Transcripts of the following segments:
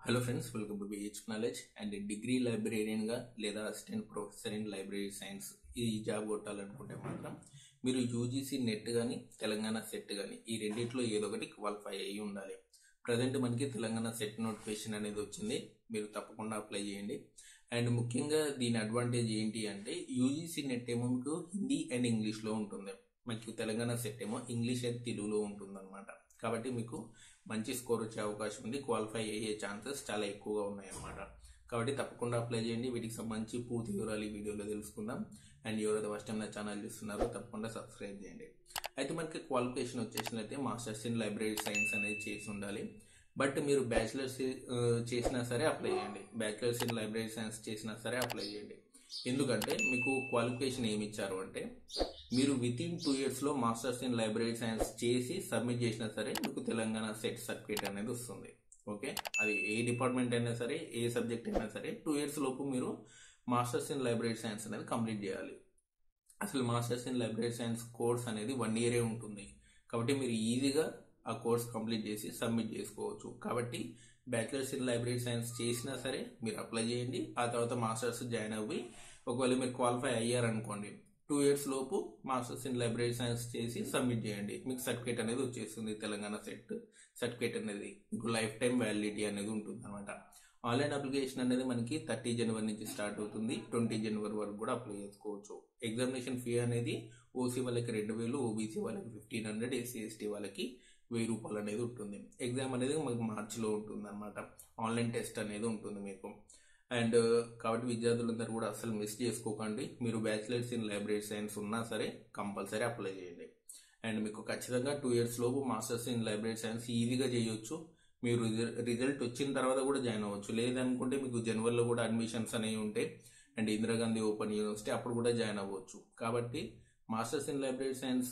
hello friends welcome to B H knowledge and degree లైబ్రేరియన్గా లేదా assistant professor in library science ఈ job కొట్టాలనుకుంటే మాత్రం మీరు యూజీసీ నెట్ కానీ తెలంగాణ సెట్ కానీ ఈ రెండిట్లో ఏదో ఒకటి క్వాలిఫై అయ్యి ఉండాలి ప్రజెంట్ మనకి తెలంగాణ సెట్ నోటిఫికేషన్ అనేది వచ్చింది మీరు తప్పకుండా అప్లై చేయండి అండ్ ముఖ్యంగా దీని అడ్వాంటేజ్ ఏంటి అంటే యూజీసీ నెట్ ఏమో మీకు హిందీ అండ్ ఇంగ్లీష్లో ఉంటుంది మనకి తెలంగాణ సెట్ ఏమో ఇంగ్లీష్ అండ్ తెలుగులో ఉంటుంది అనమాట కాబట్టి మీకు మంచి స్కోర్ వచ్చే అవకాశం ఉంది క్వాలిఫై అయ్యే ఛాన్సెస్ చాలా ఎక్కువగా ఉన్నాయన్నమాట కాబట్టి తప్పకుండా అప్లై చేయండి వీటికి సంబంధించి పూర్తి వివరాలు ఈ వీడియోలో తెలుసుకుందాం అండ్ ఎవరైతే ఫస్ట్ టైం నా ఛానల్ చూస్తున్నారో తప్పకుండా సబ్స్క్రైబ్ చేయండి అయితే మనకి క్వాలిఫికేషన్ వచ్చేసినట్టే మాస్టర్స్ ఇన్ లైబ్రరీ సైన్స్ అనేది చేసి ఉండాలి బట్ మీరు బ్యాచిలర్స్ చేసినా సరే అప్లై చేయండి బ్యాచిలర్స్ ఇన్ లైబ్రరీ సైన్స్ చేసినా సరే అప్లై చేయండి ఎందుకంటే మీకు క్వాలిఫికేషన్ ఏమి ఇచ్చారు అంటే మీరు విత్ ఇన్ టూ ఇయర్స్లో మాస్టర్స్ ఇన్ లైబ్రరీ సైన్స్ చేసి సబ్మిట్ చేసినా సరే మీకు తెలంగాణ సెట్ సర్టిఫికేట్ అనేది వస్తుంది ఓకే అది ఏ డిపార్ట్మెంట్ అయినా సరే ఏ సబ్జెక్ట్ అయినా సరే టూ ఇయర్స్ లోపు మీరు మాస్టర్స్ ఇన్ లైబ్రరీ సైన్స్ అనేది కంప్లీట్ చేయాలి అసలు masters in library science course అనేది వన్ ఇయరే ఉంటుంది కాబట్టి మీరు ఈజీగా ఆ కోర్స్ కంప్లీట్ చేసి సబ్మిట్ చేసుకోవచ్చు కాబట్టి బ్యాచిలర్స్ ఇన్ లైబ్రరీ సైన్స్ చేసినా సరే మీరు అప్లై చేయండి ఆ తర్వాత మాస్టర్స్ జాయిన్ అవ్వి ఒకవేళ మీరు క్వాలిఫై అయ్యారనుకోండి టూ ఇయర్స్ లోపు మాస్టర్స్ ఇన్ లైబ్రరీ సైన్స్ చేసి సబ్మిట్ చేయండి మీకు సర్టిఫికేట్ అనేది వచ్చేస్తుంది తెలంగాణ సెట్ సర్టిఫికేట్ అనేది మీకు లైఫ్ టైం వ్యాలిడిటీ అనేది ఉంటుంది అనమాట ఆన్లైన్ అప్లికేషన్ అనేది మనకి థర్టీ జనవరి నుంచి స్టార్ట్ అవుతుంది ట్వంటీ జనవరి వరకు కూడా అప్లై చేసుకోవచ్చు ఎగ్జామినేషన్ ఫీ అనేది ఓసీ వాళ్ళకి రెండు వేలు ఓబీసీ వాళ్ళకి ఫిఫ్టీన్ హండ్రెడ్ ఎస్సీ ఎస్టీ వాళ్ళకి వెయ్యి రూపాయలు అనేది ఉంటుంది ఎగ్జామ్ అనేది మనకు మార్చిలో ఉంటుంది అనమాట ఆన్లైన్ టెస్ట్ అనేది ఉంటుంది మీకు అండ్ కాబట్టి విద్యార్థులందరూ కూడా అసలు మిస్ చేసుకోకండి మీరు బ్యాచిలర్స్ ఇన్ లైబ్రరీ సైన్స్ ఉన్నా సరే కంపల్సరీ అప్లై చేయండి అండ్ మీకు ఖచ్చితంగా టూ ఇయర్స్ లోపు మాస్టర్స్ ఇన్ లైబ్రరీ సైన్స్ ఈజీగా చేయొచ్చు మీరు రిజల్ట్ వచ్చిన తర్వాత కూడా జాయిన్ అవ్వచ్చు లేదనుకుంటే మీకు జనవరిలో కూడా అడ్మిషన్స్ అనేవి ఉంటాయి అండ్ ఇందిరాగాంధీ ఓపెన్ యూనివర్సిటీ అప్పుడు కూడా జాయిన్ అవ్వచ్చు కాబట్టి మాస్టర్స్ ఇన్ లైబ్రరీ సైన్స్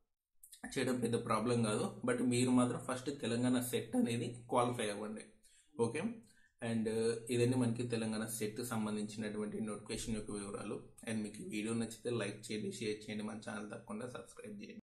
చేయడం పెద్ద ప్రాబ్లం కాదు బట్ మీరు మాత్రం ఫస్ట్ తెలంగాణ సెట్ అనేది క్వాలిఫై అవ్వండి ఓకే అండ్ ఇదన్నీ మనకి తెలంగాణ సెట్ సంబంధించినటువంటి నోటిఫికేషన్ యొక్క వివరాలు అండ్ మీకు వీడియో నచ్చితే లైక్ చేయండి షేర్ చేయండి మన ఛానల్ తప్పకుండా సబ్స్క్రైబ్ చేయండి